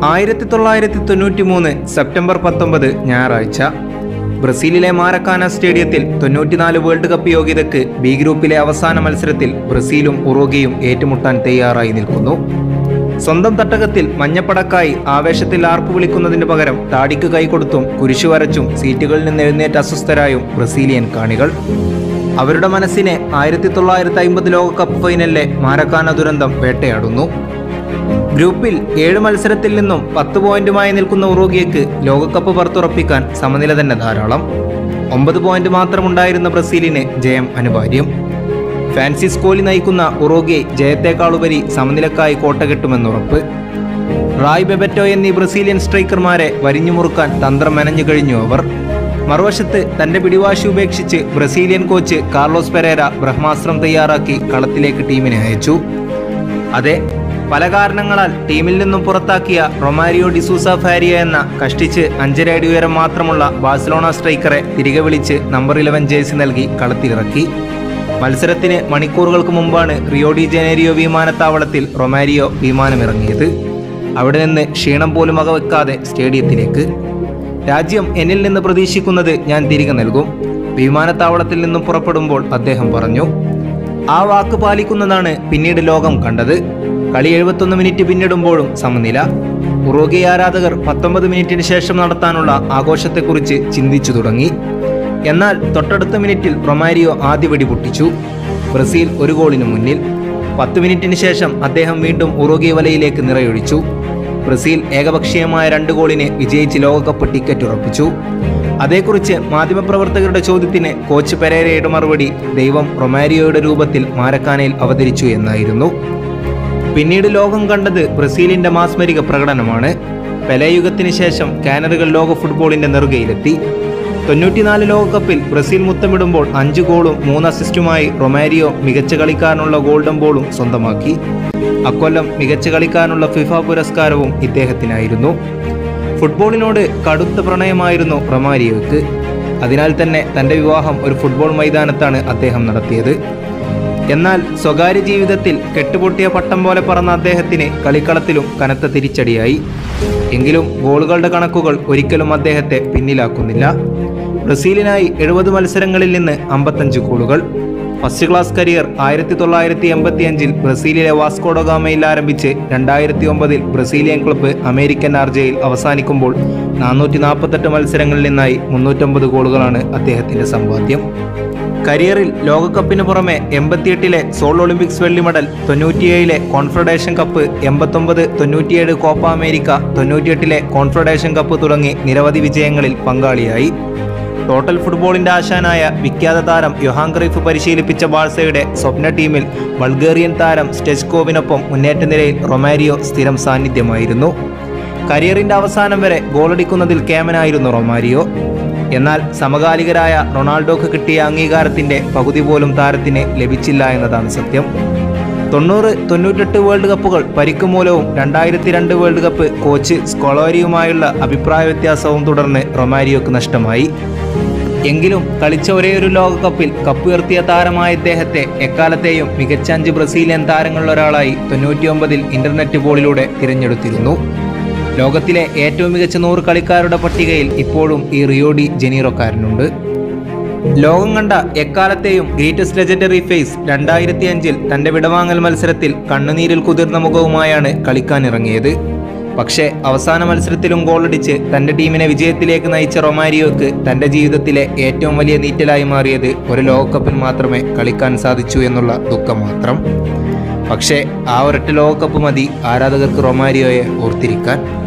ആയിരത്തി തൊള്ളായിരത്തി തൊണ്ണൂറ്റി മൂന്ന് സെപ്റ്റംബർ പത്തൊമ്പത് ഞായറാഴ്ച ബ്രസീലിലെ മാരക്കാന സ്റ്റേഡിയത്തിൽ തൊണ്ണൂറ്റിനാല് വേൾഡ് കപ്പ് യോഗ്യതയ്ക്ക് ബി ഗ്രൂപ്പിലെ അവസാന മത്സരത്തിൽ ബ്രസീലും ഉറുഗയും ഏറ്റുമുട്ടാൻ തയ്യാറായി നിൽക്കുന്നു സ്വന്തം തട്ടകത്തിൽ മഞ്ഞപ്പടക്കായി ആവേശത്തിൽ ആർപ്പ് വിളിക്കുന്നതിന് പകരം താടിക്ക് കൈകൊടുത്തും കുരിശു വരച്ചും സീറ്റുകളിൽ നിന്ന് എഴുന്നേറ്റ് അസ്വസ്ഥരായും ബ്രസീലിയൻ കാണികൾ അവരുടെ മനസ്സിനെ ആയിരത്തി തൊള്ളായിരത്തി അമ്പത് ലോകകപ്പ് ഫൈനലിലെ മാരക്കാന ദുരന്തം വേട്ടയാടുന്നു ഗ്രൂപ്പിൽ ഏഴ് മത്സരത്തിൽ നിന്നും പത്ത് പോയിന്റുമായി നിൽക്കുന്ന ഉറുഗിയക്ക് ലോകകപ്പ് പുറത്തുറപ്പിക്കാൻ സമനില തന്നെ ധാരാളം ഒമ്പത് പോയിന്റ് മാത്രമുണ്ടായിരുന്ന ബ്രസീലിന് ജയം അനിവാര്യം ഫാൻസിസ് കോഹ്ലി നയിക്കുന്ന ഉറുഗെ ജയത്തേക്കാളുപരി സമനിലക്കായി കോട്ട കെട്ടുമെന്നുറപ്പ് റായ് ബെബറ്റോ എന്നീ ബ്രസീലിയൻ സ്ട്രൈക്കർമാരെ വരിഞ്ഞുമുറുക്കാൻ തന്ത്രം മെനഞ്ഞു കഴിഞ്ഞു അവർ മറുവശത്ത് തന്റെ പിടിവാശി ഉപേക്ഷിച്ച് ബ്രസീലിയൻ കോച്ച് കാർലോസ് പെരേര ബ്രഹ്മാസ്ത്രം തയ്യാറാക്കി കളത്തിലേക്ക് ടീമിനെ അയച്ചു അതെ പല കാരണങ്ങളാൽ ടീമിൽ നിന്നും പുറത്താക്കിയ റൊമാരിയോ ഡിസൂസ ഫാരിയ എന്ന കഷ്ടിച്ച് അഞ്ചര അടി ഉയരം മാത്രമുള്ള ബാഴ്സലോണ സ്ട്രൈക്കറെ തിരികെ വിളിച്ച് നമ്പർ ഇലവൻ ജേഴ്സി നൽകി കളത്തിലിറക്കി മത്സരത്തിന് മണിക്കൂറുകൾക്ക് മുമ്പാണ് റിയോ ഡി ജനേരിയോ വിമാനത്താവളത്തിൽ റൊമാരിയോ വിമാനമിറങ്ങിയത് അവിടെ നിന്ന് ക്ഷീണം പോലും വകവെക്കാതെ സ്റ്റേഡിയത്തിലേക്ക് രാജ്യം എന്നിൽ നിന്ന് പ്രതീക്ഷിക്കുന്നത് ഞാൻ തിരികെ നൽകും വിമാനത്താവളത്തിൽ നിന്നും പുറപ്പെടുമ്പോൾ അദ്ദേഹം പറഞ്ഞു ആ വാക്ക് പാലിക്കുന്നതാണ് പിന്നീട് ലോകം കണ്ടത് കളി എഴുപത്തൊന്ന് മിനിറ്റ് പിന്നിടുമ്പോഴും സമനില ഉറുഗെ ആരാധകർ പത്തൊമ്പത് മിനിറ്റിന് ശേഷം നടത്താനുള്ള ആഘോഷത്തെക്കുറിച്ച് ചിന്തിച്ചു തുടങ്ങി എന്നാൽ തൊട്ടടുത്ത മിനിറ്റിൽ റൊമാരിയോ ആദ്യ വെടി പൊട്ടിച്ചു ബ്രസീൽ ഒരു ഗോളിന് മുന്നിൽ പത്ത് മിനിറ്റിന് ശേഷം അദ്ദേഹം വീണ്ടും ഉറുഗെ വലയിലേക്ക് നിറയൊഴിച്ചു ബ്രസീൽ ഏകപക്ഷീയമായ രണ്ട് ഗോളിന് വിജയിച്ച് ലോകകപ്പ് ടിക്കറ്റ് ഉറപ്പിച്ചു അതേക്കുറിച്ച് മാധ്യമപ്രവർത്തകരുടെ ചോദ്യത്തിന് കോച്ച് പെരേരയുടെ മറുപടി ദൈവം റൊമാരിയോയുടെ രൂപത്തിൽ മാരക്കാനയിൽ അവതരിച്ചു എന്നായിരുന്നു പിന്നീട് ലോകം കണ്ടത് ബ്രസീലിന്റെ മാസ്മരിക പ്രകടനമാണ് പെലയുഗത്തിന് ശേഷം കാനറുകൾ ലോക ഫുട്ബോളിന്റെ നെറുകയിലെത്തി തൊണ്ണൂറ്റിനാല് ലോകകപ്പിൽ ബ്രസീൽ മുത്തമിടുമ്പോൾ അഞ്ച് ഗോളും മൂന്ന് അസിസ്റ്റുമായി റൊമാരിയോ മികച്ച കളിക്കാരനുള്ള ഗോൾഡൻ ബോളും സ്വന്തമാക്കി അക്കൊല്ലം മികച്ച കളിക്കാരനുള്ള ഫിഫ പുരസ്കാരവും ഇദ്ദേഹത്തിനായിരുന്നു ഫുട്ബോളിനോട് കടുത്ത പ്രണയമായിരുന്നു റൊമാരിയോയ്ക്ക് അതിനാൽ തന്നെ തന്റെ വിവാഹം ഒരു ഫുട്ബോൾ മൈതാനത്താണ് അദ്ദേഹം നടത്തിയത് എന്നാൽ സ്വകാര്യ ജീവിതത്തിൽ കെട്ടുപൊട്ടിയ പട്ടം പോലെ പറന്ന അദ്ദേഹത്തിന് കളിക്കളത്തിലും കനത്ത തിരിച്ചടിയായി എങ്കിലും ഗോളുകളുടെ കണക്കുകൾ ഒരിക്കലും അദ്ദേഹത്തെ പിന്നിലാക്കുന്നില്ല ബ്രസീലിനായി എഴുപത് മത്സരങ്ങളിൽ നിന്ന് അമ്പത്തഞ്ച് ഗോളുകൾ ഫസ്റ്റ് ക്ലാസ് കരിയർ ആയിരത്തി തൊള്ളായിരത്തി എൺപത്തി അഞ്ചിൽ ബ്രസീലിലെ വാസ്കോഡോഗാമയിൽ ആരംഭിച്ച് രണ്ടായിരത്തി ഒമ്പതിൽ ബ്രസീലിയൻ ക്ലബ്ബ് അമേരിക്കൻ ആർജയിൽ അവസാനിക്കുമ്പോൾ നാനൂറ്റി നാൽപ്പത്തെട്ട് മത്സരങ്ങളിൽ നിന്നായി മുന്നൂറ്റമ്പത് ഗോളുകളാണ് അദ്ദേഹത്തിന്റെ സമ്പാദ്യം കരിയറിൽ ലോകകപ്പിന് പുറമെ എൺപത്തിയെട്ടിലെ സോൾ ഒളിമ്പിക്സ് വെള്ളി മെഡൽ തൊണ്ണൂറ്റിയേഴിലെ കോൺഫെഡറേഷൻ കപ്പ് എൺപത്തൊമ്പത് തൊണ്ണൂറ്റിയേഴ് കോപ്പ അമേരിക്ക തൊണ്ണൂറ്റിയെട്ടിലെ കോൺഫെഡറേഷൻ കപ്പ് തുടങ്ങി നിരവധി വിജയങ്ങളിൽ പങ്കാളിയായി ടോട്ടൽ ഫുട്ബോളിന്റെ ആശാനായ വിഖ്യാത താരം യൊഹാൻ ക്രൈഫ് പരിശീലിപ്പിച്ച ബാഴ്സയുടെ സ്വപ്ന ടീമിൽ ബൾഗേറിയൻ താരം സ്റ്റെച്കോവിനൊപ്പം മുന്നേറ്റ നിരയിൽ റൊമാരിയോ സ്ഥിരം സാന്നിധ്യമായിരുന്നു കരിയറിന്റെ അവസാനം വരെ ഗോളടിക്കുന്നതിൽ കേമനായിരുന്നു റൊമാരിയോ എന്നാൽ സമകാലികരായ റൊണാൾഡോക്ക് കിട്ടിയ അംഗീകാരത്തിന്റെ പകുതി പോലും താരത്തിന് ലഭിച്ചില്ല എന്നതാണ് സത്യം തൊണ്ണൂറ് തൊണ്ണൂറ്റെട്ട് വേൾഡ് കപ്പുകൾ പരിക്ക് മൂലവും രണ്ടായിരത്തി രണ്ട് വേൾഡ് കപ്പ് കോച്ച് സ്കൊളോരിയുമായുള്ള അഭിപ്രായ വ്യത്യാസവും തുടർന്ന് റൊമാരിയോക്ക് നഷ്ടമായി എങ്കിലും കളിച്ച ഒരേയൊരു ലോകകപ്പിൽ കപ്പുയർത്തിയ താരമായ ഇദ്ദേഹത്തെ എക്കാലത്തെയും മികച്ച അഞ്ച് ബ്രസീലിയൻ താരങ്ങളിലൊരാളായി തൊണ്ണൂറ്റിയൊമ്പതിൽ ഇന്റർനെറ്റ് ബോളിലൂടെ തിരഞ്ഞെടുത്തിരുന്നു ലോകത്തിലെ ഏറ്റവും മികച്ച നൂറ് കളിക്കാരുടെ പട്ടികയിൽ ഇപ്പോഴും ഈ റിയോ ഡി ജനീറോക്കാരനുണ്ട് ലോകം കണ്ട എക്കാലത്തെയും ഗ്രേറ്റസ്റ്റ് ലെജൻഡറി ഫേസ് രണ്ടായിരത്തി അഞ്ചിൽ തന്റെ വിടവാങ്ങൽ മത്സരത്തിൽ കണ്ണുനീരിൽ കുതിർന്ന മുഖവുമായാണ് കളിക്കാനിറങ്ങിയത് പക്ഷേ അവസാന മത്സരത്തിലും ഗോളടിച്ച് തന്റെ ടീമിനെ വിജയത്തിലേക്ക് നയിച്ച റൊമാരിയോക്ക് തന്റെ ജീവിതത്തിലെ ഏറ്റവും വലിയ നീറ്റലായി മാറിയത് ഒരു ലോകകപ്പിൽ മാത്രമേ കളിക്കാൻ സാധിച്ചു എന്നുള്ള ദുഃഖം മാത്രം പക്ഷേ ആ ഒരൊറ്റ ലോകകപ്പ് മതി ആരാധകർക്ക് റൊമാരിയോയെ ഓർത്തിരിക്കാൻ